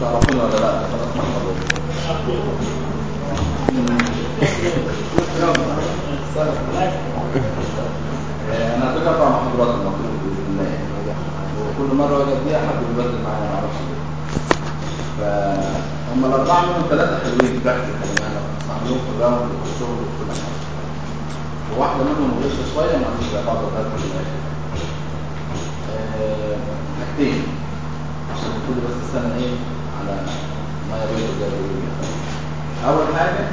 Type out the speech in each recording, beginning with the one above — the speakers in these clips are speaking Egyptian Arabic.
تعرفوني ولا لا خلاص محفظين انا على فكره اربع محاضرات المفروض باذن الله وكل مره واجي اديها حد بيبدل معايا ما اعرفش ليه فهم الاربعه منهم ثلاثه حلوين براكتيكال يعني استعملوهم في الراوند وفي الشغل وفي كل حاجه وواحده منهم غلطت شويه ما عنديش زي بعض الغلطات في الاخر آه، حاجتين عشان تبتدي بس السنه ايه على ما يبيض زي ما بيقولوا يعني. اول حاجه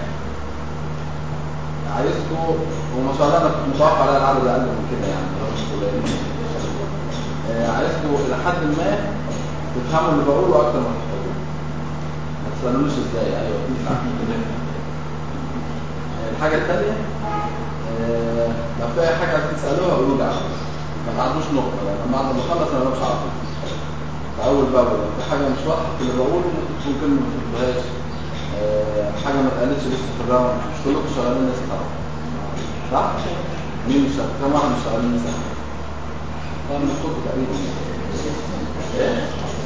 عايزكم وما شاء الله انا كنت متوقع على العدد اقل من كده يعني رغم قليلين. آه، عايزكم الى حد ما تفهموا اللي بقوله اكتر ما تحفظوه ما تسالونيش ازاي ايوه في عارفين كده آه، الحاجه الثانيه لو في اي حاجه عايزين تسالوها قولوا لي على طول. ما تعدوش نقطه لان بعد ما اخلص انا مش عارف فاول باول لو في حاجه مش واضحه في اللي بقوله ممكن تكون كلمه ما فهمتهاش آه، حاجه ما اتقالتش لسه في الراوند مش كلكم شغالين لسه طبعا صح؟ مين مش شغال؟ كم واحد مش شغالين لسه؟ لا من كلكم تقريبا ايه؟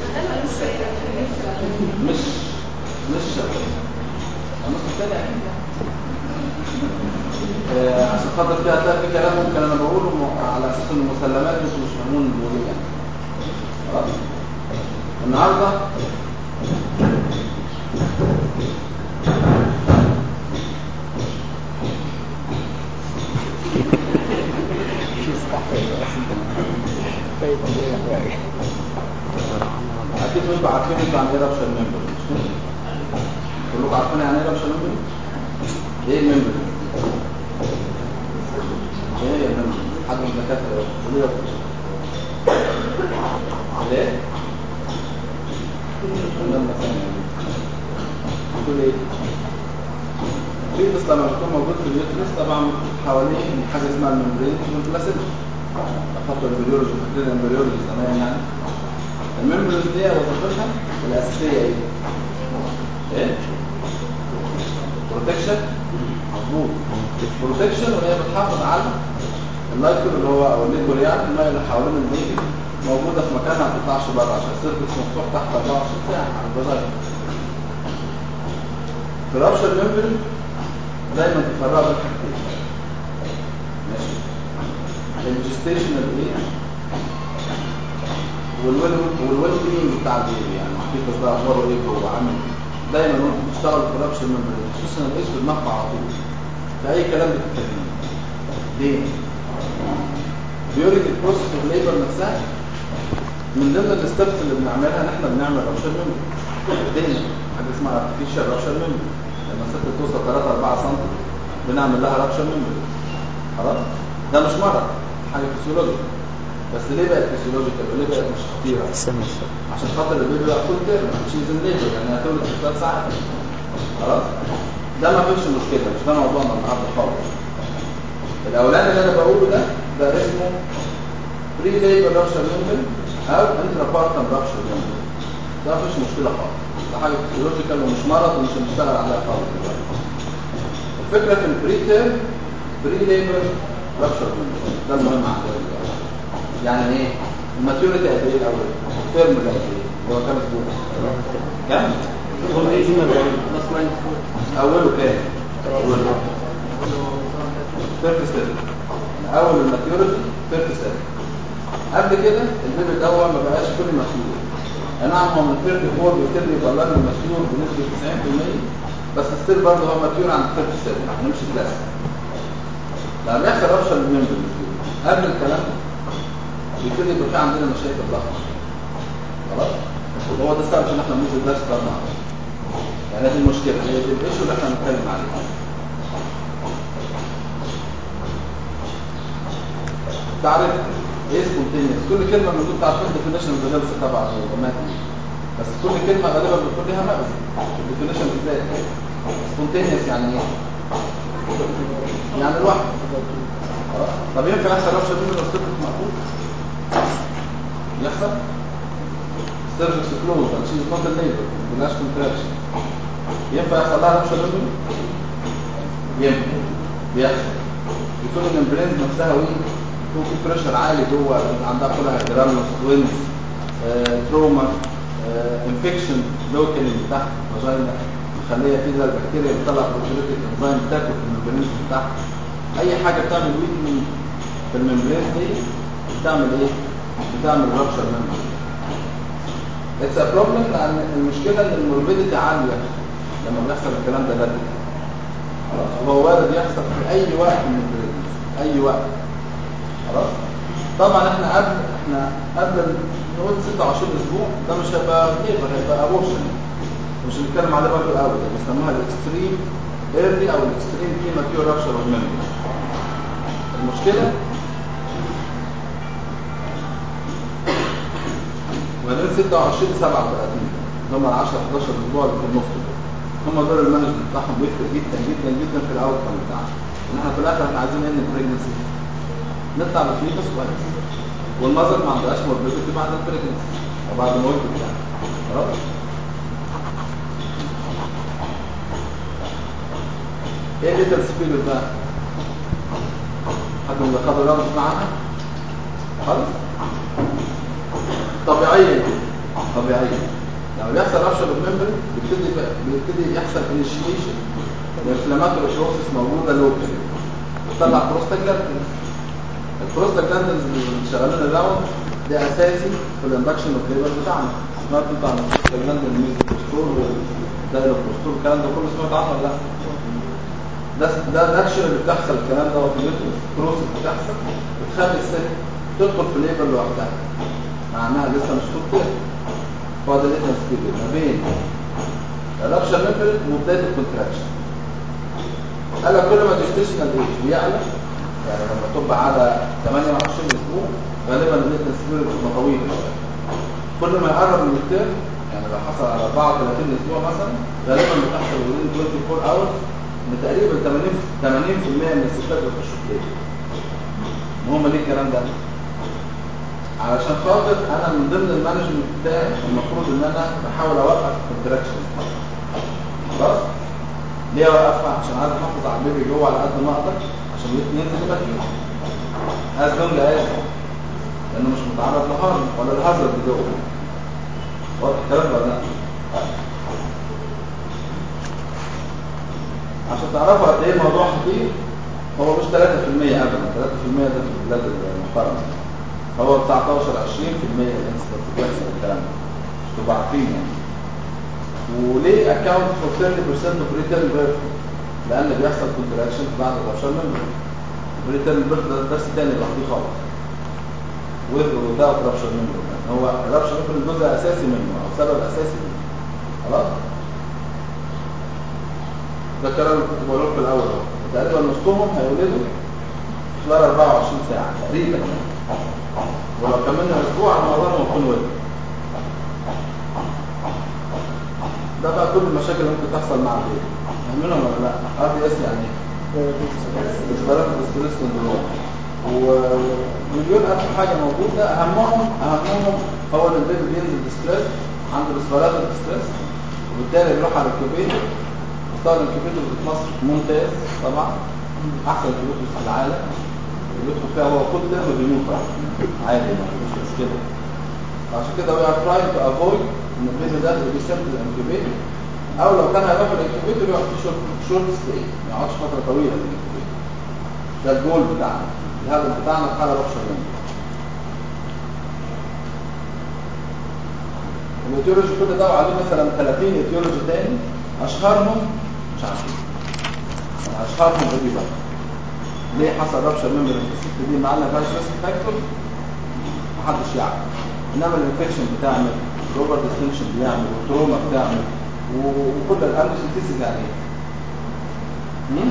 مش مش شغال النص الثاني اكيد يعني آه، عشان خاطر فيها هتلاقي في كلام ممكن انا بقوله م- على اساس انه مسلمات انتوا مش فاهمون الموضوع يعني خلاص النهارده اكيد انتوا عارفين انتوا عن ايه رابشر ممبر مش كده؟ كلكم عارفين يعني ايه رابشر ممبر؟ ايه الممبر؟ ايه هي الممبر؟ حد من الدكاتره يقول لي ليه؟ لما ثانية بتقول ايه؟ الفيتس لما بيكون موجود في اليوترس طبعا حواليه حاجه اسمها الممبرين والبلاسيدا خاطر البريولوجي فاكرين البريولوجي زمان يعني الممبرين دي وظيفتها الاساسيه ايه؟ ايه؟ بروتكشن مظبوط بروتكشن وهي بتحافظ على اللايكر اللي هو او الليكور يعني الميه اللي حوالين البيبي موجوده في مكانها ما تطلعش بره عشان السيرفكس مفتوح تحت 24 ساعه على البدايه في رابشر ممبرين دايما تفرقوا بين حاجتين ماشي الجستيشنال ايه والويل والويل بينج بتاع البيبي يعني الفيتس ده اخباره ايه جوه عامل دايما وانت بتشتغل في رابشر ممبرين خصوصا الايش في دماغك على طول في اي كلام بتتكلم ليه؟ ديورينج البروسيس اوف ليبر نفسها من ضمن الستبس اللي بنعملها ان احنا بنعمل رابشر ممبرين ايدينا حاجه اسمها ارتفيشال رابشر ممبرين لما الست توصل 3 4 سم بنعمل لها رابشر ممبرين خلاص ده مش مرض حاجه فيسيولوجية بس ليه بقت فيسيولوجيكال وليه بقت مش خطيره عشان خاطر البيبي بقى فول تيرم مش ان ليبر يعني هتولد في 3 ساعات خلاص ده ما فيش مشكله مش ده موضوعنا النهارده خالص الاولاني اللي انا بقوله ده ده اسمه بري ليبر رابشر ممبرين او انترا بارتم رابشر ممبرين ده مفيش مشكله خالص ده حاجه فيسيولوجيكال ومش مرض ومش هنشتغل عليها خالص دلوقتي الفكره في البري تيرم بري ليبر رابشر ممبرين ده المهم عندنا دلوقتي يعني ايه الماتيوريتي قد ايه الاول الترم ده قد ايه اللي هو كام اسبوع كام اوله كام اوله فيرت ستيب اول الماتيوريتي فيرت ستيب قبل كده البيبي ده هو ما بقاش كل مسؤول نعم هو من فيرت فور بيبتدي يبقى له مسؤول بنسبه 90% بس ستيل برضه هو ماتيور عند فيرت ستيب هنمشي كلاس لما بيحصل رابشر الممبر قبل الكلام ده بيبتدي يبقى في عندنا مشاكل ضخمه خلاص هو ده السبب ان احنا بننزل درس طبعا يعني دي المشكله هي دي الايشو اللي احنا بنتكلم عليه تعرف ايه سبونتينيوس كل كلمه من دول تعرفين ديفينيشن بغلس طبعا وجماعه بس كل كلمه غالبا بتكون لها مغزى الديفينيشن بالذات سبونتينيوس يعني ايه يعني الواحد خلاص طب ينفع يحصل رابشر مين لو السيرفكس مقفول يحصل السيرفكس كلوز and she's not a labor بلاش contraction ينفع يحصل لها رابشر مين ينفع بيحصل يكون الممبرين نفسها وين يكون في بريشر عالي جوه عندها كلها جراموس وينز آه، تروما انفكشن لوكالي تحت فاجينا مخليه في زي البكتيريا بتطلع بروتيوليتيك انزيم تاكل في الممبرين بتاعها اي حاجه بتعمل ويكنج في الممبرين دي بتعمل ايه بتعمل رابشر ممبرين اتس ا بروبلم لان المشكله ان الموربيديتي عاليه لما بيحصل الكلام ده بدري خلاص وهو وارد يحصل في اي وقت من البريدنس اي وقت خلاص طبعا احنا قبل احنا قبل نقول 26 اسبوع ده مش هيبقى ليبر هيبقى ابورشن مش هنتكلم عليه برضه قوي ده بيسموها الاكستريم ايرلي او الاكستريم بريماتيور رابشر اوف ميموري المشكله ما بين 26 ل 37 اللي هم ال 10 11 اسبوع اللي في النص دول هم دول المانجمنت بتاعهم بيفرق جدا جدا جدا في الاوت كم بتاعنا ان احنا في الاخر احنا عايزين ان البريجنسي نطلع بفلوس كويس والمذر ما عندهاش موربيديتي بعد البريجنسي او بعد ما ولدت يعني خلاص ايه ليتر سبيريت بقى حد من اللي خدوا رمز معاها خالص طبيعيا طبيعيا لما بيحصل رابشر الممبر بيبتدي بيبتدي يحصل انيشيشن الانفلاماتوري بروسيس موجوده لوكالي بتطلع بروستاجلاندينز البروستاجلاندينز اللي شغالين الراوند ده اساسي في الاندكشن اوف ليبر بتاعنا سمعت انت عن البروستاجلاندين الميزوبروستول والدايلوبروستول الكلام ده كله سمعت عنه ولا لا؟ ده ده الاكشن اللي بتحصل الكلام ده في البروسيس بتحصل بتخلي الست تدخل في ليبر لوحدها مع انها لسه مش فوق هو ده اللي ما بين الرابشر ممبرين وبدايه الكونتراكشن قال لك كل ما الجستيشنال ايج بيعلى يعني لما تبقى على 28 اسبوع غالبا الليتنس بيريد بتبقى طويله شويه كل ما يقرب من الترم يعني لو حصل على 34 اسبوع مثلا غالبا بتحصل within 24 اور ان تقريبا 80 80% من الستات بتخش في هم ليه الكلام ده؟ علشان خاطر انا من ضمن المانجمنت بتاعي المفروض ان انا بحاول اوقف الكونتراكشن خلاص ليه اوقفها عشان عايز احافظ على البيبي جوه على قد ما اقدر عشان ينزل يبقى فيه از لونج از لانه مش متعرض لهارم ولا الهازارد جوه واضح الكلام ولا لا عشان تعرفوا قد ايه الموضوع خطير هو مش 3% ابدا 3% ده في البلاد المحترمه هو 19 20% الانستنس بيحصل الكلام ده مش تبقوا عارفين يعني وليه اكاونت فور 30% اوف ريتيرن بيرث لان بيحصل كونتراكشن بعد الرابشر ممبر ريتيرن بيرث ده درس تاني لوحده خالص وده رابشر ممبر هو الرابشر ممبر جزء اساسي منه او سبب اساسي منه خلاص ده الكلام اللي كنت بقوله في الاول اهو تقريبا نصهم هيولدوا خلال 24 ساعه تقريبا ولو كملنا اسبوع على معظمهم يكون ولد ده بقى كل المشاكل اللي ممكن تحصل مع البيبي فاهمينهم ولا لا ار دي اس يعني اصدارات الاستريس سندروم ومليون الف حاجه موجوده اهمهم اهمهم هو ان البيبي بينزل ستريس عنده ريسبيراتور ستريس وبالتالي بيروح على الكوبيتر طبعا الكوبيتر في مصر ممتاز طبعا احسن كوبيتر في العالم بيدخل فيها هو كل ترم بيموت عادي مش مشكله عشان كده we are trying to avoid ان البيبي ده اللي بيسمى الانكوبيتر او لو كان هيروح الانكوبيتر يقعد في شورت شورت ستي ما يقعدش فتره طويله في الانكوبيتر ده الجول بتاعنا الهدف بتاعنا في حاله رابشر منه الايتيولوجي كل ده وعليه مثلا 30 ايتيولوجي تاني اشهرهم مش عارفين اشهرهم ايه بقى ليه حصل رابشر ممبر في الست دي معانا فيهاش ريسك فاكتور محدش يعرف انما الانفكشن بتعمل الاوفر ديستنشن بيعمل والتروما بتعمل وكل الامنيوسيتيسيس يعني ايه؟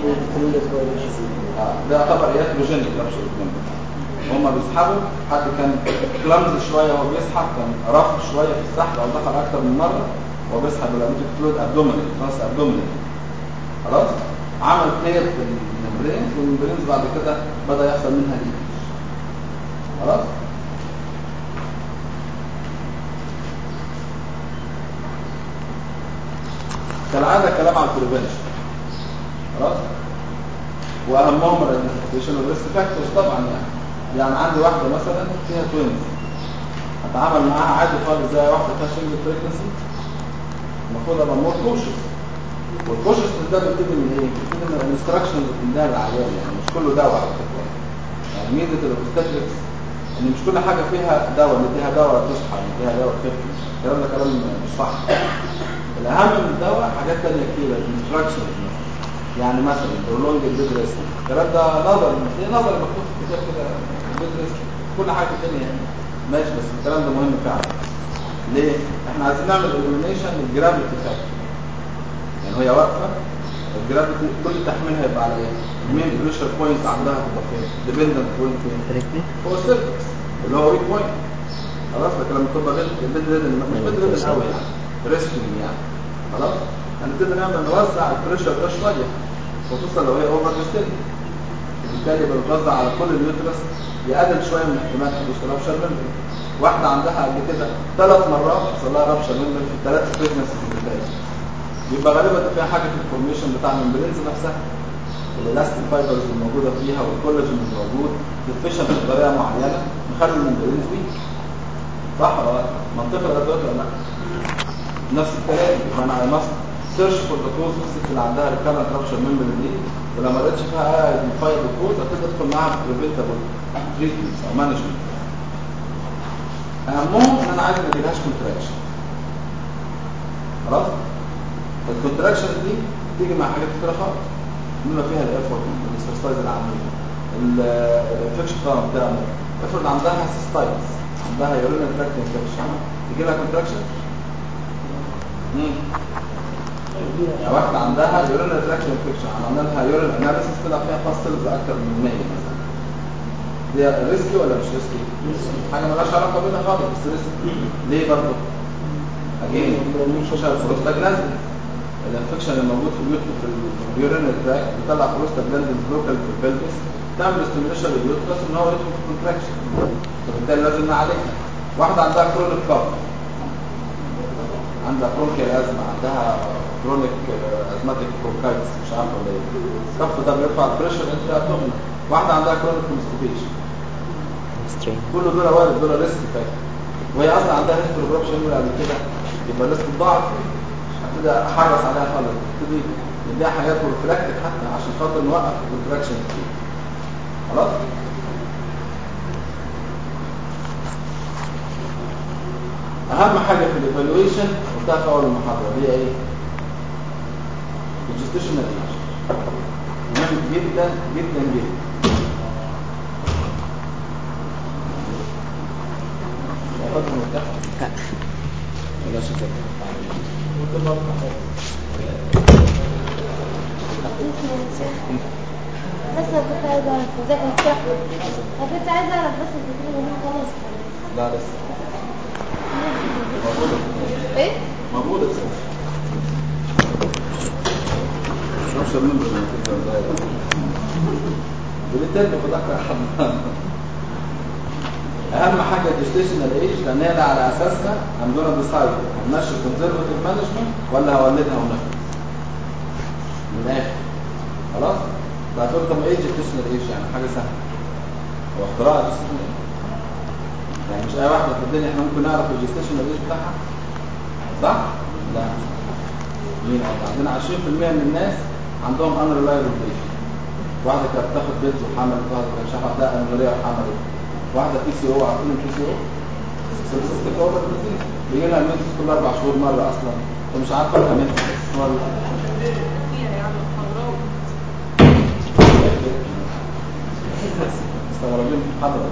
آه ده يعتبر ياتروجينيك رابشر ممبر هم بيسحبوا حد كان كلامز شويه وهو بيسحب كان رف شويه في السحب او دخل اكتر من مره وهو بيسحب الامنيوتيك فلويد ابدومينال ترانس ابدومينال خلاص عمل كلير في الممبرينز والممبرينز بعد كده بدا يحصل منها ليكج خلاص كالعاده كلام عن البريفنشن خلاص واهمهم الايدنتيفيكيشن والريسك فاكتورز طبعا يعني يعني عندي واحده مثلا فيها توينز اتعامل معاها عادي خالص زي واحده فيها شنج بريجنسي المفروض ابقى مور كوشس والكوشس ده بيبتدي من ايه؟ بيبتدي من الانستراكشن اللي بتديها للعيان يعني مش كله دواء على فكره يعني ميزه الاوبستاتريكس ان مش كل حاجه فيها دواء نديها دواء تصحى نديها دواء تخف الكلام ده كلام مش صح الاهم من الدواء حاجات ثانيه كتير الانستراكشن يعني مثلا برولونج البيد ريست الكلام ده نظري دي نظري مكتوب في كتاب كده البيد ريست كل حاجه في الدنيا يعني ماشي بس الكلام ده مهم فعلا ليه؟ احنا عايزين نعمل اليمينيشن للجرافيتي فاكتور يعني هي واقفه الجرافيتي كل تحميلها يبقى على ايه؟ المين بريشر بوينت عندها تبقى فين؟ ديبندنت بوينت فين؟ هو السيرفكس اللي هو ويك بوينت خلاص لكن لما تبقى بيد ريدن مش بيد ريدن قوي يعني ريسكينج يعني خلاص هنبتدي نعمل نوزع البريشر ده شويه خصوصا لو هي اوفر ستيدي وبالتالي بنوزع على كل اليوترس يقلل شويه من احتمال حدوث رابشر ممبر واحده عندها قبل كده ثلاث مرات حصل لها رابشر ممبر في الثلاث بريجنسي اللي فاتت يبقى غالبا فيها حاجه في الفورميشن بتاع الممبرينز نفسها الالاستيك فايبرز الموجوده فيها والكولاجين الموجود ديفيشن بطريقه معينه مخلي الممبرينز ويك صح ولا لا؟ منطقه الادوات ولا لا؟ نفس الكلام يبقى انا ماست سيرش فور ذا كوز اللي عندها ريكارنت رابشر ممبر دي ولما لقيتش فيها ايدنتيفايد كوز هتبدا تدخل معاها بريفنتابل تريتمنت او مانجمنت اهمهم ان انا عايز ما تجيلهاش كونتراكشن خلاص الكونتراكشن دي تيجي مع حاجات كتير خالص بما فيها الايفورت الاكسرسايز اللي عاملينه الانفكشن طبعا بتاعه افرض عندها سيستايتس عندها يورينال تراكت انفكشن تيجي لها كونتراكشن واحدة عندها يورينال تراكت انفكشن عملنا لها يورين اناليسيس طلع فيها فاستلز اكتر من 100 مثلا دي ريسكي ولا مش ريسكي؟ حاجه مالهاش علاقه بينا خالص بس ريسكي ليه برضه؟ اجين عشان البروستاجلاندين الانفكشن الموجود في اليوت في اليورينال تراك بيطلع بروستاجلاندين لوكال في البلفس تعمل ستيميوليشن لليوترس ان هو يدخل في كونتراكشن فبالتالي لازم نعالجها واحده عندها كرونيك كاف عندها برونكيال ازمه عندها كرونيك ازماتيك برونكايتس مش عارفه ولا ايه الكف ده بيرفع البريشر انت ابدومين واحده عندها كرونيك كونستيبيشن كل دول وارد دول ريسك فاكتور وهي اصلا عندها هيستوري بروبشن قبل كده يبقى الريسك ضعف هبتدي احرص عليها خالص ابتدي نديها حاجات بروفلاكتيك حتى عشان خاطر نوقف الكونتراكشن خلاص اهم حاجه في الايفالويشن قلتها في اول المحاضره هي ايه الجستيشنال ايج مهم جدا جدا جدا ياخد مرتاح ولا شكرا بس انا كنت عايزه اعرف ازاي افتح انا كنت عايزه اعرف بس الدكتور يقول خلاص لا لسه ايه موجودة لسه نفس المنبر اللي كنت ازاي بالتالي بذكر حد اهم حاجه الجستيشنال ايج لان هي على اساسها ام جونا ديسايد هنمشي كونزرفتيف مانجمنت ولا هولدها ونفذ من الاخر خلاص فهتقول طب ايه الجستيشنال ايج يعني حاجه سهله هو اختراع الجستيشنال ايج يعني مش اي واحده في الدنيا احنا ممكن نعرف الجستيشنال ايج بتاعها صح لا مين عندنا 20% من الناس عندهم ان ريلايبل بيشن واحده كانت بتاخد بيت وحملت واحده كانت مش عارفه ده انوريا وحملت واحده بي سي او عارفين البي سي او سيستم اوفر ديزيز بيجي لها ميتس كل اربع شهور مره اصلا ومش عارفه لها ميتس مره مستغربين في الحضره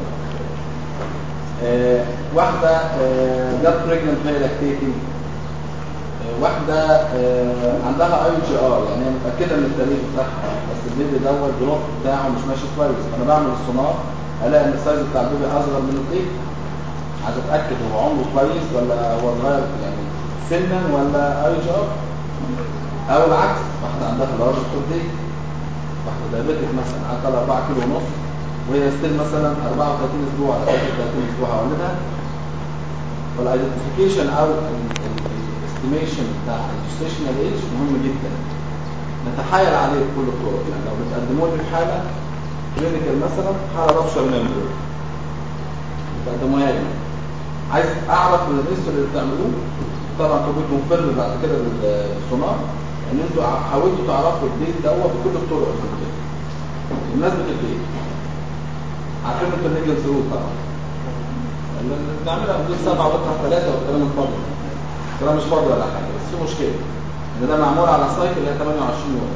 آه واحده آه جت بريجننت وهي لاكتيتنج آه واحده آه عندها اي جي ار يعني هي متاكده من التاريخ بتاعها بس البيبي دوت الجروث بتاعه مش ماشي كويس فانا بعمل السونار الاقي ان السايز بتاع البيبي اصغر من الطيف عايز اتاكد هو عمره كويس ولا هو صغير يعني سنا ولا اي جي ار او العكس واحده عندها لارج كوردي واحده دايبيتك مثلا عندها 4 كيلو ونص وهي ستيل مثلا 34 اسبوع 33 اسبوع هولدها فالايدنتيفيكيشن او الاستيميشن بتاع الجستيشنال ايج مهم جدا نتحايل عليه بكل الطرق يعني لو بتقدموا لي في حاله كلينيكال مثلا حاله رابشر ميمبر بتقدموها لي عايز اعرف من الانسول اللي بتعملوه طبعا كنت كونفيرم بعد كده بالسونار ان انتوا حاولتوا تعرفوا الديت دوت بكل الطرق الممكنه بمناسبه الديت عارفين انتوا النيجل زرود طبعا اللي بنعملها بدون سبعه وبكره ثلاثه والكلام الفاضي ده. الكلام مش فاضي ولا حاجه بس في مشكله ان ده معمول على سايكل اللي هي 28 يوم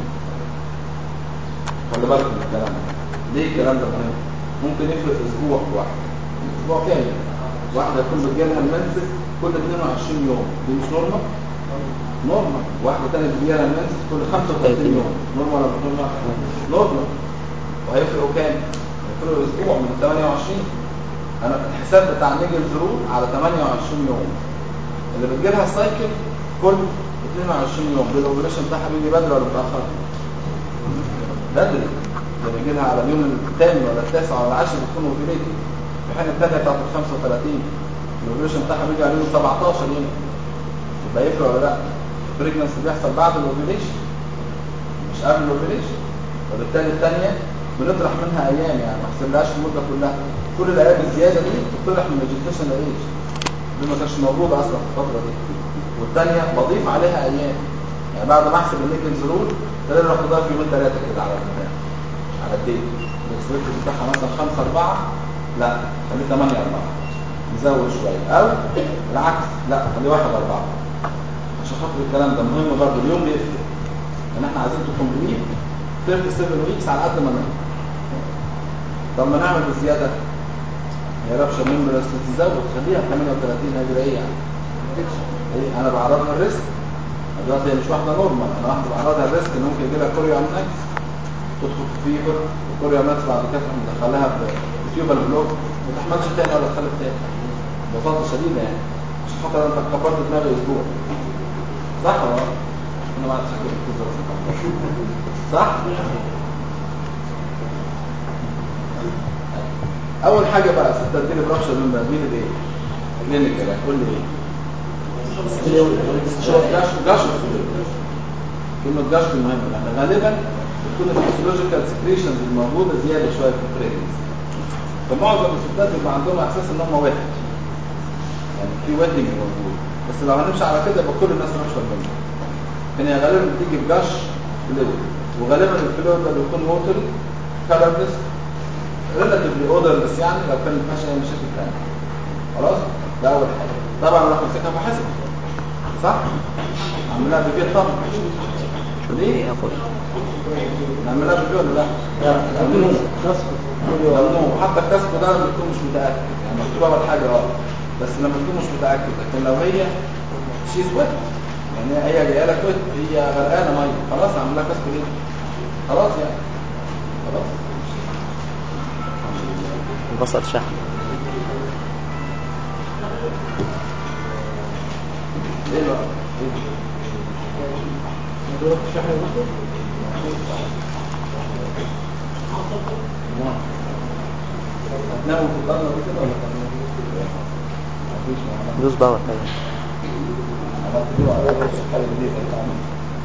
خلي بالك من الكلام ده ليه الكلام ده مهم ممكن يفرق اسبوع واحد اسبوع كامل واحده يكون بتجيلها المنسك كل 22 يوم دي مش نورمال نورمال واحده ثانيه بتجيلها المنسك كل 35 يوم نورمال ولا مش نورمال نورمال وهيفرقوا كام هيفرقوا اسبوع من 28 انا الحساب بتاع نيجل زرور على 28 يوم اللي بتجيلها السايكل كل 22 يوم دي الاوبريشن بتاعها بيجي بدري ولا متاخر بدري اللي بيجي لها على اليوم الثامن ولا التاسع ولا العاشر بتكون اوبريتد في حين الثانيه بتاعت ال 35 الاوبريشن بتاعها بيجي على اليوم 17 يوم يبقى يفرق ولا لا البريجنسي بيحصل بعد الاوبريشن مش قبل الاوبريشن وبالتالي الثانيه بنطرح منها ايام يعني ما حسبناهاش المده كلها كل الايام الزياده دي بتطرح من الجيتيشن ايج دي ما كانش موجوده اصلا في الفتره دي والثانيه بضيف عليها ايام يعني بعد ما احسب النيكل زرور تلاقي رحت ضايف يومين ثلاثه كده على البتاع على الديت الاكسبكت بتاعها مثلا 5 4 لا خليه 8 4 نزود شويه او العكس لا خليه 1 4 عشان خاطر الكلام ده مهم برضه اليوم بيفرق ان احنا عايزين تكمبليت 37 ويكس على قد ما نقدر طب ما نعمل بزياده يا ربشه ممبر بس تزود خليها 38 هجري ايه يعني ايه انا بعرضها الريسك دلوقتي هي مش واحده نورمال انا واحده بعرضها الريسك ان ممكن يجي لها كوريا امنكس تدخل في فيبر وكوريا امنكس بعد كده تروح مدخلها بتيوبال بلوك ما تحملش تاني ولا تخلف تاني ببساطه شديده يعني عشان خاطر انت كبرت دماغي اسبوع صح ولا لا؟ انا ما عادش صح؟ اول حاجه بقى ستة اديني برابشر من مين الايه كلينيكال قول لي ايه جاش جاش كلمه جاش دي مهمه لان غالبا بتكون الفسيولوجيكال سكريشنز الموجوده زياده شويه في البريجنسي فمعظم الستات بيبقى عندهم احساس ان هم واحد يعني في ويدنج موجود بس لو هنمشي على كده يبقى كل الناس ماشيه منه لكن هي غالبا بتيجي بجاش فلويد وغالبا الفلويد ده بيكون ووتري كلرلس ريلاتيفلي اودرلس يعني لو كان ما فيهاش اي مشاكل ثانيه خلاص ده اول حاجه طبعا انا همسكها بحسب صح اعملها بكده طبعا ليه نعملها بكده ولا لا ممنوع ممنوع حتى الكسب ده لما تكون مش متاكد يعني مكتوب اول حاجه اه بس لما تكون مش متاكد لكن لو هي شيز ويت يعني هي جايه لك ويت هي غرقانه ميه خلاص اعمل لها كسب ليه خلاص يعني خلاص انبسط شحن ليه بقى؟ ليه؟ نعم. هتناموا في الضلمه دي كده ولا تعملوا ايه؟ مفيش معلومات. دوس باور طيب عملت دي وعلى اول حاجه جديده اتعمل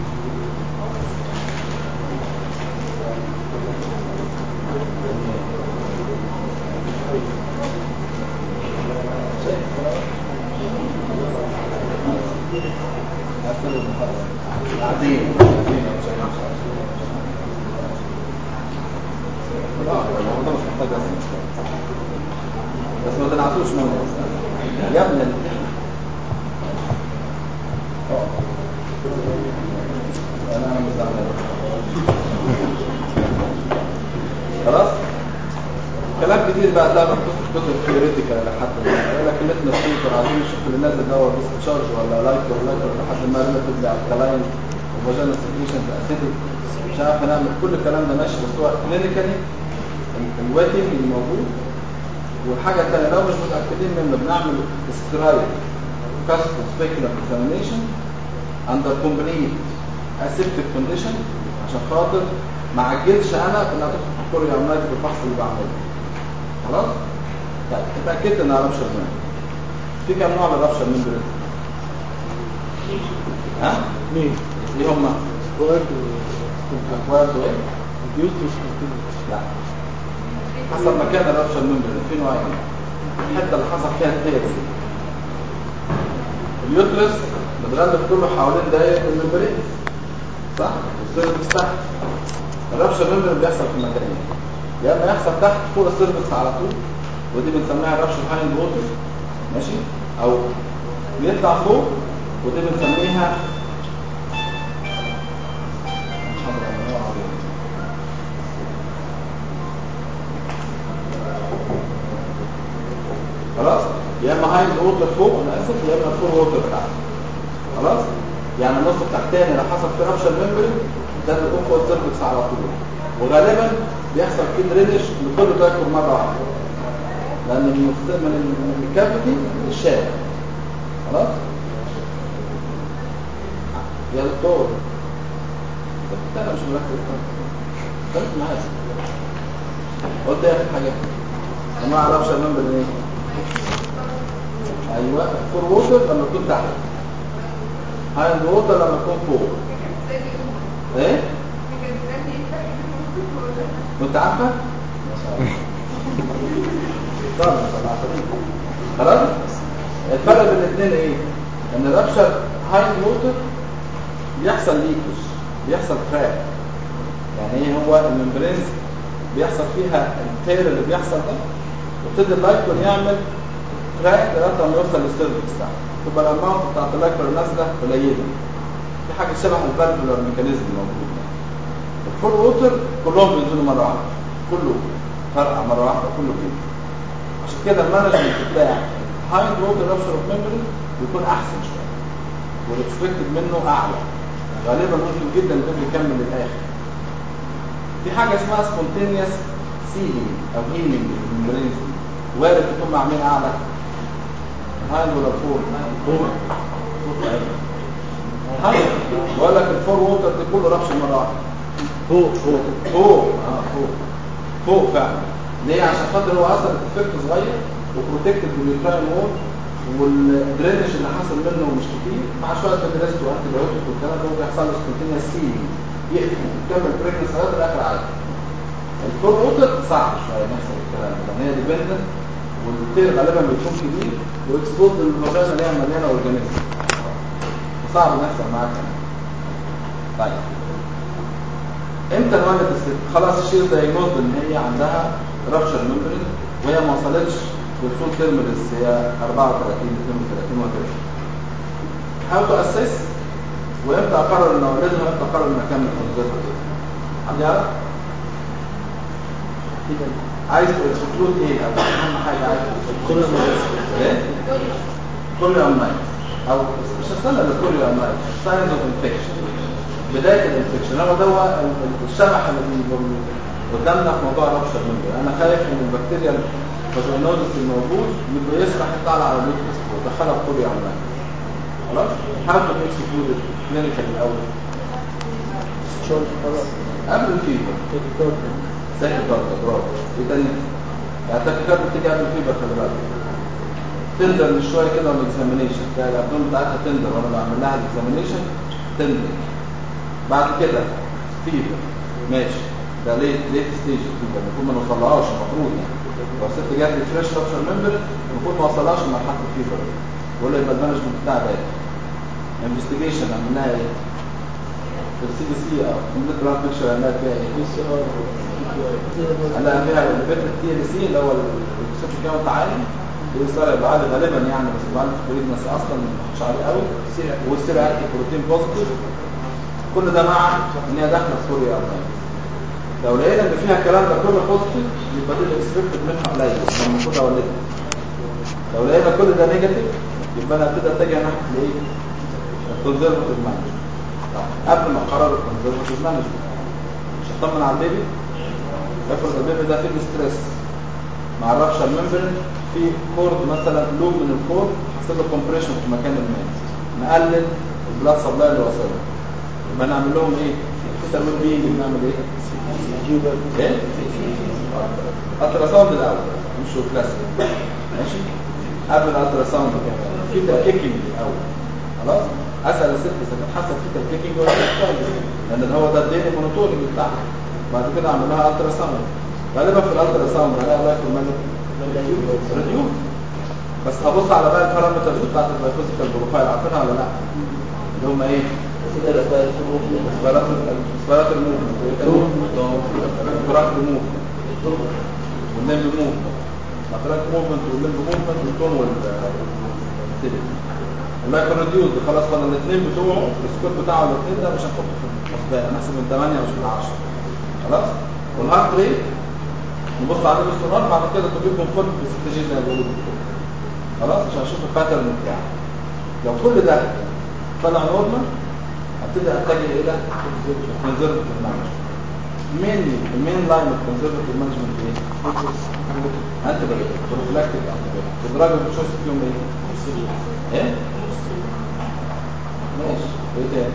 قاعدين قاعدين لا الموضوع مش محتاج أصلاً. بس ما تنعسوش منه يا ابن ال- اه. انا انا مش زعلان. خلاص كلام كتير بقى ده مكتوب في كتب ثيوريتيكال لحد ما يقول لك الليتنا سبيكر عايزين نشوف اللي نازل ده هو بس تشارج ولا لايك ولا لايك لحد ما ريلاتيف الكلاين وفاجينا سكريشن اسيتيك مش عارف نعمل كل الكلام ده ماشي بس هو كلينيكالي الويتنج الموجود والحاجه الثانيه لو مش متاكدين منه بنعمل سكرايب كاستم سبيكولار اكزامينيشن اندر كومبليت اسيبتيك كونديشن عشان خاطر ما عجلش انا في ان ادخل في كوريا عملت بالفحص اللي بعمله خلاص طيب اتاكدت ان رابشر من في كام نوع من الرابشر من ها مين؟ ايه هم وارد اكوارد وايه وجيوز مش كونتينيوس لا حسب مكان الرابشر ممبرين في نوعين الحته اللي حصل فيها التيرز اليوترس بتغلف كله حوالين دايره الممبرين صح السيرفكس تحت الرابشر ممبرين بيحصل في مكانين يا اما يحصل تحت فوق السيرفكس على طول ودي بنسميها الرابشر هايند ووتر ماشي او بيطلع فوق ودي بنسميها خلاص يا اما هايند ووتر فوق انا اسف يا اما فور ووتر تحت خلاص يعني النص التحتاني لو حصل في رابشر ممبرين ده بيكون فوق السيرفكس على طول وغالبا بيحصل فيه درينج لكل تاكل مره واحده لان من الس- من ال- من الكافيتي للشارع خلاص يا دكتور طب انا مش مركز خليك معايا قلت ايه اخر حاجه انا ما اعرفش المنبر ايه ايوه فور ووتر لما يكون تحت هايند ووتر لما يكون فوق ايه وانت عارفه طبعا طبعا خلاص الفرق بين الاثنين ايه ان الرابشر هايند ووتر بيحصل ليكوس بيحصل كراك يعني ايه هو الممبرين بيحصل فيها التير اللي بيحصل ده ويبتدي اللايكون يعمل كراك لغايه ما يوصل للسيرفكس بتاعه تبقى الاماونت بتاعت اللايكون نازله قليله في حاجه شبه الفالفولار ميكانيزم موجود الفول ووتر كلهم بينزلوا مره واحده كله فرقع مره واحده كله كده عشان كده المانجمنت بتاع هايند ووتر رابشر اوف ميموري بيكون احسن شويه والاكسبكتد منه اعلى غالبا ممكن جدا يكون بيكمل للاخر في حاجه اسمها سبونتينيوس سيلينج او هيلينج للممبرينز دي وارد تكون مع مين اعلى هايند ولا فور فور هايند بقول لك الفور ووتر دي كله رابشر مره واحده فوق فوق فوق اه فوق فوق فعلا ليه عشان خاطر هو اصلا الافكت صغير وبروتكتد بالنيوترال وول والدرينج اللي حصل منه مش كتير مع شويه بنرست وانتي بايوتيك والكلام ده بيحصل له سبونتينيوس سيلينج يقفل يكمل بريجنس لغايه الاخر عادي الفور ووتر صعب شويه يحصل الكلام ده لان هي ديبندنت والتير غالبا بيكون كبير واكسبوز للفاجينا اللي هي مليانه اورجانيزم وصعب يحصل معاك كمان طيب امتى نولد الست خلاص الشير دايجنوز ان هي عندها رابشر ممبرين وهي ما وصلتش للفول تيرمينس هي 34 32 وكده هاو تو اسس وامتى اقرر ان اولدها وامتى اقرر ان اكمل كونزرفتيف حد يعرف عايز تكلود ايه الاول اهم حاجه عايز كل ما ايه كل يوم نايت او مش هستنى لكل يوم نايت ساينز اوف انفكشن بدايه الانفكشن هو ده هو ال- ال- الشبح اللي بي- قدامنا في موضوع رابشر ممبر انا خايف ان البكتيريا الفاجينوزس الموجود يبقى يسرح يطلع على اليوترس ويدخلها في كل يوم نايت خلاص هاو تو اكسكلود كلينيكال الاول شغل خلاص قبل الفيبر دكتور تاكي كارد برافو ايه تاني يعني تاكي كارد بتيجي قبل الفيبر خلي بالك تندر من شويه كده والاكزامينيشن تلاقي الابدون بتاعتها تندر وانا بعمل لها الاكزامينيشن تندر بعد كده فيبر ماشي ده ليت ليت ستيج فيبر المفروض ما نوصلهاش المفروض يعني لو ست جات لي فريش رابشر ممبر المفروض ما وصلهاش لمرحله الفيبر ولا يبقى المانجمنت بتاعها ده انفستيجيشن عملناها ايه؟ السي بي سي اه كومبليت بلاد بيكشر عملناها فيها ايه؟ بي سي ار هلا فيها البيت التي ال سي اللي هو الريسيرش كاونت عالي بيصير يبقى عالي غالبا يعني بس بعد البريدنس اصلا مش عالي قوي والسير اكتف بروتين بوزيتيف كل ده مع ان هي داخله سوريا اونلاين لو لقينا ان فيها الكلام ده كله بوزيتيف يبقى دي الاكسبكتد منها قليل يبقى المفروض اولدها لو لقينا كل ده نيجاتيف يبقى انا ابتدي اتجه ناحيه الايه؟ الكونزرفتيف مانجمنت قبل ما اقرر الكونزرفتيف مانجمنت مش هطمن على البيبي افرض البيبي ده فيه ستريس ما عرفش الممبرين في كورد مثلا لوب من الكورد حصل له كومبريشن في مكان ما نقلل البلاد سبلاي اللي واصله يبقى نعمل لهم ايه؟ في ترويج بينج بنعمل ايه؟ ايه؟ الترا ساوند الاول مش كلاسيك ماشي قبل الالترا ساوند كمان في تركيكينج الاول خلاص اسال الست اذا كان حصل في تركيكينج ولا لا لان هو ده الدين المونوتوني بتاعها بعد كده اعمل لها الترا ساوند غالبا في الالترا ساوند هلاقي الله يكون مالك راديو بس هبص على بقى البارامترز بتاعت الفيزيكال بروفايل عارفينها ولا لا اللي هم ايه اسبيرات الموفمنت اسبيرات الموفمنت والليمب موفمنت اسبيرات موفمنت والليمب موفمنت والتون والتيلي المايكرو ريديوز خلاص فاضل الاثنين بتوعه السكور بتاعه الاثنين ده مش هنحطه في الحسبان هنحسب من 8 مش من 10 خلاص والهارت ريت نبص عليه باستمرار بعد كده تجيب كونفورم باستراتيجي زي ما بيقولوا بالكده. خلاص عشان اشوف الباترن بتاعه لو كل ده طلع نورمال هبتدي اتجه الى كونزرفتيف مانجمنت مين المين لاين اوف كونزرفتيف مانجمنت ايه؟ انتي بايوتيك بروفلاكتيك انتي بايوتيك الدراج اللي بتشوف فيهم ايه؟ ايه؟ ماشي ايه تاني؟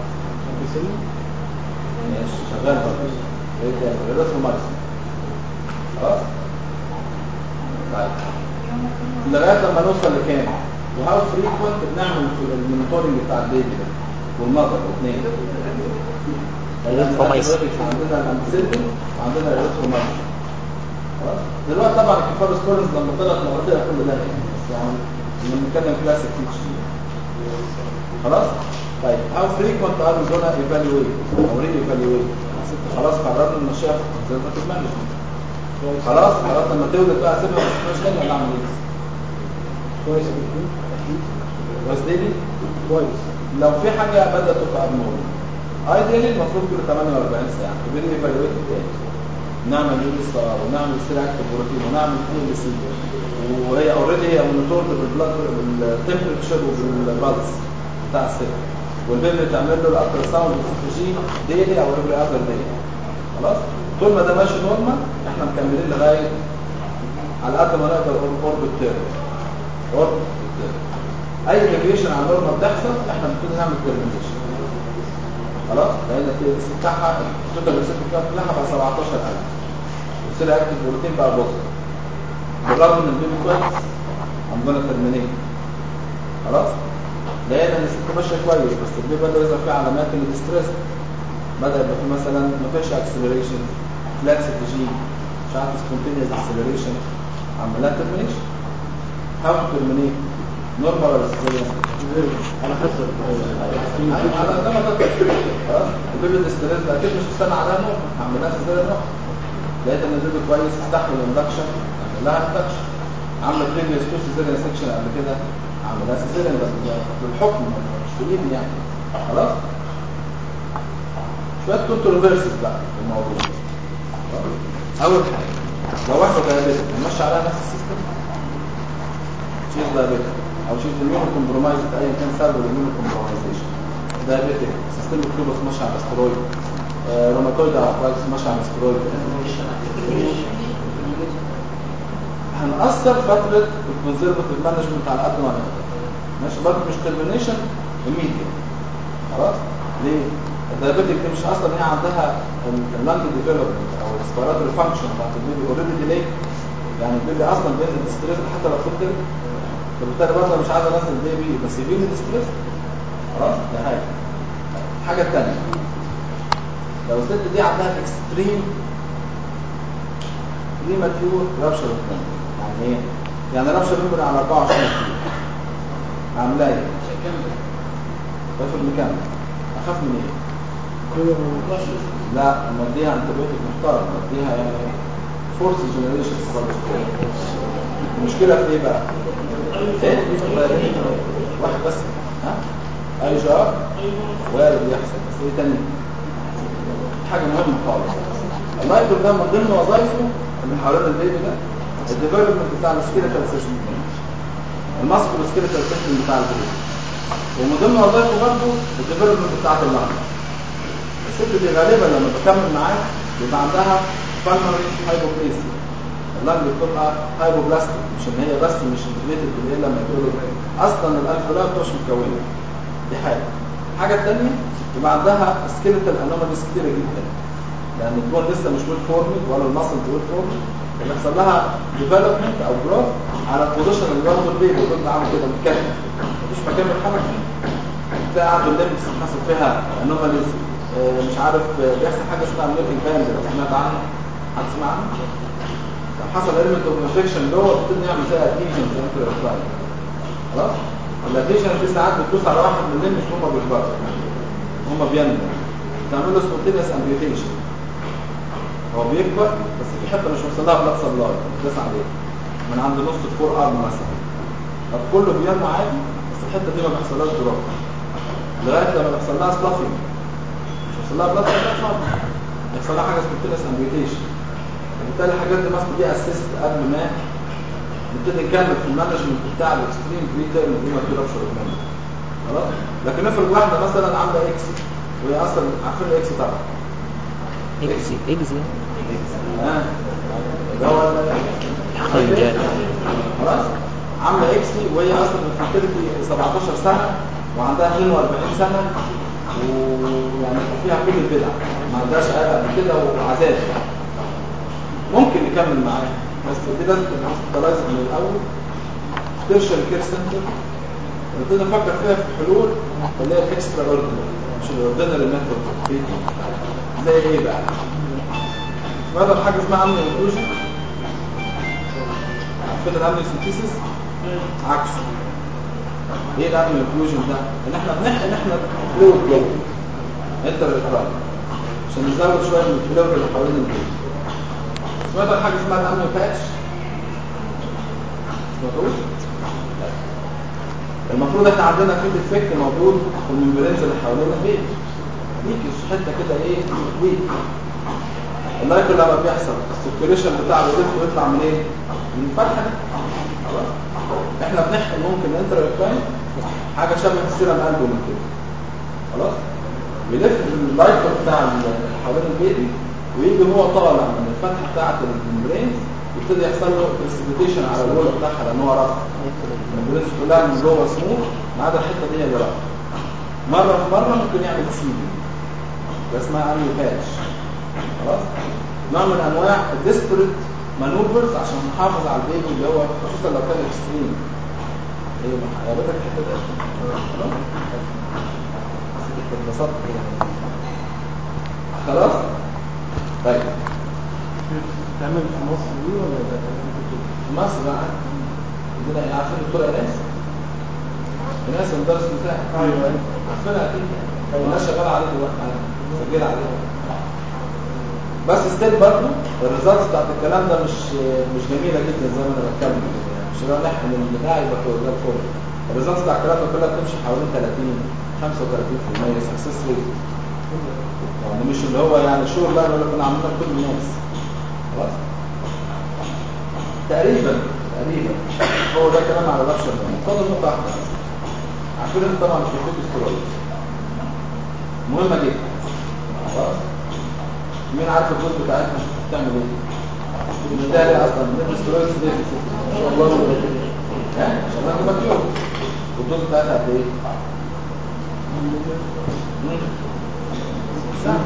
ماشي شغال برضه ايه تاني؟ الريثرومايسين خلاص؟ طيب لغايه لما نوصل لكام؟ وهاو فريكوينت بنعمل في المونيتورنج بتاع البيبي ده والمذر الاثنين الريثرومايسين. عندنا الامثله وعندنا الريثرومايسين خلاص دلوقتي طبعا الكفار سكورنز لما طلعت مرتين كل ده بس يعني لما بنتكلم كلاسيك تيتش خلاص طيب هاو فريكوينت ار وي جونا ايفالويت او ري ايفالويت خلاص قررنا نمشيها في كونسرفتيف مانجمنت خلاص خلاص لما تولد بقى سيبها مش تاني ولا اعمل ايه؟ كويس جدا بس دي كويس لو في حاجه بدات تبقى ابنورمال ايديالي المفروض كل 48 ساعه تبين ايفالويت تاني نعمل يو اس ار ونعمل سيلكت بروتين ونعمل كي ال سي وهي اوريدي هي مونيتورد بالبلاد بالتمبرتشر وبالبلس بتاع السيل والبيبي تعمل له الالترا ساوند جي ديلي او افري اذر داي خلاص طول ما ده ماشي نورمال احنا مكملين لغايه على قد ما نقدر اوربت تيرم اوربت تيرم اي ديفيشن عن نورمال بتحصل احنا بنبتدي نعمل تيرمينيشن خلاص لان التيرس بتاعها التوتال ريسيبت بتاعها بقى 17000 والسيل اكتف بروتين بقى بوزيتيف بالرغم ان البيبي كويس عندنا ترمينيت خلاص لقينا ان الست ماشيه كويس بس البيبي بدا يظهر فيه علامات الاستريس بدا يبقى فيه مثلا ما فيش اكسلريشن فلاكسيتي جي مش عارف سبونتينيوس اكسلريشن عملها ترمينيشن هاو تو ترمينيت نورمال ولا سيزيريان على حسب أيوة، على ده ما تقدر خلاص البيبي الاستريس ده اكيد مش هستنى عليها نورمال هعملها سيزيريان نورمال لقيت ان البيبي كويس استحمل الاندكشن اعمل لها اندكشن عامله بريفيوس تو سيزيريان سكشن قبل كده اعمل لها سيزيريان بس بالحكم مش في ايدي يعني خلاص شويه كونتروفيرسز بقى في الموضوع اول حاجه لو واحده دايابيتك نمشي عليها نفس السيستم شيز دايابيتك او شيز الميون كومبرومايز ايا كان سبب الميون كومبرومايزيشن دايابيتك سيستم كلوبس ماشي على استرويد روماتويد ارثرايتس ماشي على استرويد هنأثر فترة الكونسرفتيف مانجمنت على قد ما نقدر ماشي برضه مش ترمينيشن immediate خلاص ليه؟ الدايابيتك دي مش اصلا هي عندها اللانج ديفلوبمنت او الريسبيراتوري فانكشن بتاعت البيبي اوريدي ديلي يعني البيبي اصلا بينزل ستريس حتى لو فضل فبالتالي برضه مش عايز انزل بيبي بس يبين ستريس خلاص دي حاجه الحاجه الثانيه لو الست دي عندها اكستريم بريماتيور رابشر يعني ايه؟ يعني رابشر ممكن على 24 كيلو عاملاه ايه؟ طفل مكمل اخاف من ايه؟ لا اما اديها انتبيوتيك محترم اديها يعني فورس جنريشن المشكله في ايه بقى؟ ايه؟ واحد بس ها؟ اي جار وارد يحصل بس ايه تاني؟ حاجه مهمه خالص المايكرو ده من ضمن وظائفه اللي حوالين البيبي ده الديفلوبمنت بتاع السكيلتال سيستم الماسكولو سكيلتال سيستم بتاع البيبي ومن ضمن وظائفه برضه الديفلوبمنت بتاعت اللنج الست دي غالبا لما بكمل معاك بيبقى عندها بالمري هايبوبليسيا اللنج بتبقى هايبوبلاستيك مش ان هي بس مش انفليتد بالليل لما يقولوا اصلا الالفولاي مش متكونه دي حاجه الحاجه الثانيه يبقى عندها سكيلتال انوماليز كتيره جدا لان البون لسه مش ويل فورمد ولا المصل ويل فورمد بيحصل لها ديفلوبمنت او جروث على البوزيشن اللي واخده البيبي ويفضل عامل كده متكتف مفيش مكان يتحرك فيه تلاقي عنده الليمس حصل فيها انوماليز مش عارف آه، بيحصل حاجه اسمها ميوتنج باند لو سمعت عنه حد سمع عنه لو حصل element of infection جوه بتبتدي نعمل زي adhesion في الانترا خلاص الاديشن دي ساعات بتدوس على واحد من الليمس وهم بيكبروا هم بينمو تعمل له سبونتينيوس امبيوتيشن هو بيكبر بس في حته مش موصل لها بلاد سبلاي بتدوس عليه من عند نص الفور ارم مثلا طب كله بينمو عادي بس الحته دي ما بيحصلهاش دروب لغايه لما بيحصل لها سلافينج مش بيحصل لها بلاد سبلاي خالص بيحصل لها حاجه سبونتينيوس امبيوتيشن وبالتالي الحاجات دي ماست دي اسيست قبل ما نبتدي نكمل في المانجمنت بتاع الاكستريم بريتر اللي هو كده في منه خلاص لكن افرض واحده مثلا عامله اكس وهي اصلا عارفين الاكس طبعا اكزي اكزي ها اللي هو خنجان خلاص عامله اكس وهي اصلا بتفكرتي 17 سنه وعندها 42 سنه ويعني فيها كل البدع ما عندهاش عيال قبل كده وعذاب ممكن نكمل معاه بس دي لازم تبقى هوسبيتالايز من الاول ترشل كير سنتر ونبتدي نفكر فيها في حلول اللي هي الاكسترا اوردينري مش الاوردينري ميثود زي ايه بقى؟ بدل حاجه اسمها امن انكلوجن عارفين الامن سنتيسيس عكسه ايه الامن انكلوجن ده؟ ان احنا بنحقن احنا فلويد جوه انتر الكرام عشان نزود شويه من الفلويد اللي حوالين الجلد سمعت حاجه اسمها الامن باتش سمعتوش المفروض احنا عندنا في ديفكت موجود في الممبرينز اللي حوالين البيت ليكش حته كده ايه ويك اللايكو لما بيحصل السيركيوليشن بتاع الريف بيطلع من ايه من الفتحه دي خلاص احنا بنحقن ممكن انتر حاجه شبه السيرم البوم كده خلاص بيلف اللايكو بتاع ال- حوالين البيبي ويجي هو طالع من الفتحه بتاعه الممبرين يبتدي يحصل له بريسبيتيشن على الوول بتاعها لان هو رفع الممبرين كلها من جوه سموث ما عدا الحته دي اللي رفع مره في مره ممكن يعمل سيدي ده اسمها اميو باتش خلاص نوع من انواع الديسبريت مانوفرز عشان نحافظ على البيبي اللي هو خصوصا لو كان اكستريم ايه عجبتك الحته دي خلاص اتبسطت كده خلاص طيب تعمل في مصر دي ولا ده تعمل في كده؟ في مصر بقى عندنا ايه عارفين الدكتوره ايناس ايناس المدرس بتاعي ايوه ايوه عارفينها اكيد الناس شغاله عليه دلوقتي سجل عليه بس ستيل برضه الريزلتس بتاعت الكلام ده مش مش جميله جدا زي ما انا بتكلم كده يعني مش اللي هو نحن البتاع يبقى كده زي الفل الريزلتس بتاع الكلام ده كلها بتمشي حوالين 30 35% سكسس ريت يعني مش اللي هو يعني شور لا ولا كنا عاملينها لكل الناس خلاص تقريبا تقريبا هو ده كلام على نفس النوع فاضل نقطه واحده بس. عارفين انت طبعا مش بتحب السترويد مهمه جدا خلاص مين عارف الجزء بتاعتها بتعمل ايه بتعمل ايه اصلا بتعمل سترويد ليه والله ها عشان انا مكيوب والدوز بتاعتها قد ايه مم. سهل.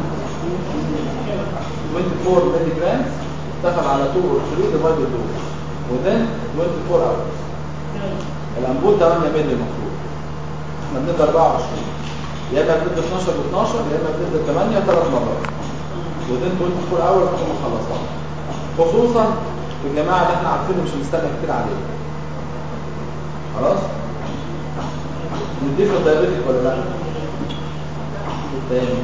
24 ملي جرام اتفق على 2 or 3 divided dose within 24 hours الامبول 8 ملي المفروض احنا بنبدا 24 يا اما بنبدا 12 ب 12 يا اما بنبدا 8 ثلاث مرات within 24 hours نكون خلصنا خصوصا في الجماعه اللي احنا عارفين مش هنستنى كتير عليه خلاص نديه في الدايابيتك ولا لا تاني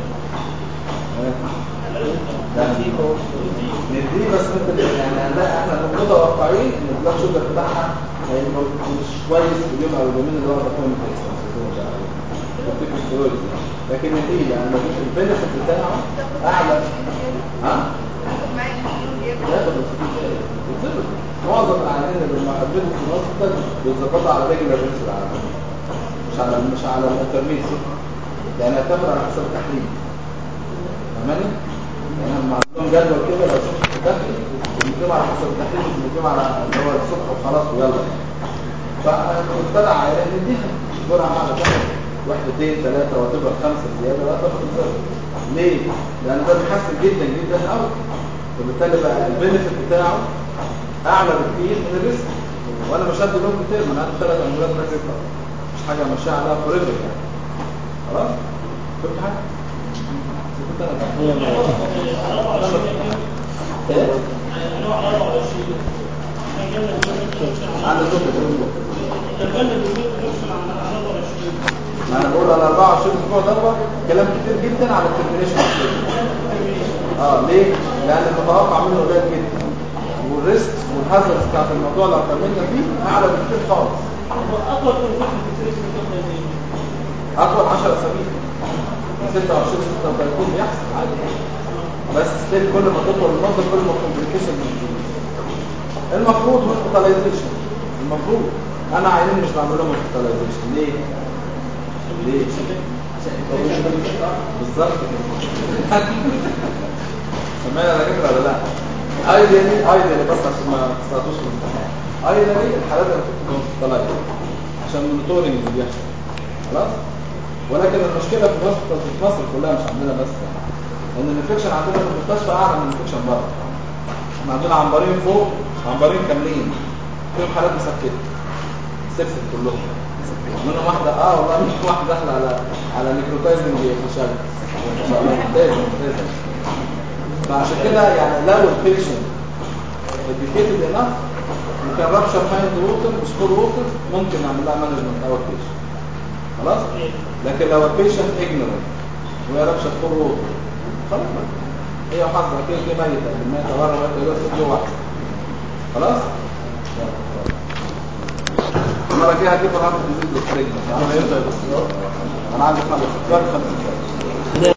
لا نديه بس ممكن يعني لا احنا متوقعين ان البلاد شوجر بتاعها هيبقى مش كويس في اليوم او اليومين اللي هو بيكون لكن نديه يعني مفيش البنفيت بتاعه اعلى ها؟ ياخد الفلوس يتظبط معظم العيانين اللي لما قدموا في مصر بيتظبطوا على ريجولار بيس العالم مش على مش على الانترميديت يعني اعتمد على حسب التحليل فاهماني؟ يعني هم عندهم جدول كده لو شفت في الداخل بنجيب على حسب التحليل مش بنجيب على اللي هو الصبح وخلاص ويلا فابتدع عيان نديها جرعه اعلى كده وحدتين ثلاثه وتبقى خمسه زياده لا تاخد الزر ليه؟ لان ده بيحسن جدا جدا قوي وبالتالي بقى البنفيت بتاعه اعلى بكتير من الريسك وانا مش هدي لهم كتير ما انا عندي ثلاث امراض ريسك مش حاجه ماشيه عليها فوريفر يعني خلاص فهمت حاجه كنت انا ايه عندك صوت ما انا بقول على 24 اسبوع دوت كلام كتير جدا على الترمينيشن اه ليه؟ لان المتوقع منه قليل جدا والريسك والهازارds بتاعت الموضوع لو كملنا فيه اعلى بكتير خالص اطول 10 اسابيع من 26 36 بيحصل عادي بس ستيل كل ما تطول المده كل ما الكومبليكيشن بتزيد المفروض هوسبيتاليزيشن المفروض انا عينين مش بعمل لهم هوسبيتاليزيشن ليه؟ ليه؟ بالظبط كده سمعنا على فكره ولا لا؟ ايديالي ايديالي بس عشان ما تستعطوش من الامتحان ايديالي الحالات اللي بتكون هوسبيتاليزيشن عشان المونيتورنج اللي بيحصل خلاص؟ ولكن المشكله في مصر في مصر كلها مش عندنا بس يعني ان الانفكشن عندنا في المستشفى اعلى من الانفكشن بره احنا عندنا عنبرين فوق عنبرين كاملين فيهم حالات مسكته سكسد كلهم منهم واحده اه والله منهم واحده داخله على على نيكروتايزنج خشب ممتازه ممتازه فعشان كده يعني لو البيشنت اديكيتد انف وكان رابشر هايند ووتر مش فول ووتر ممكن نعمل لها مانجمنت اور بيشنت خلاص لكن لو البيشنت اجنورنت وهي رابشر فول ووتر خلاص بقى. هي وحظها كده كده ميته الميته بره وهي جوه جوه واحده خلاص المره الجايه هجيب العرض الجديد للخارج انا عندي خمس خمس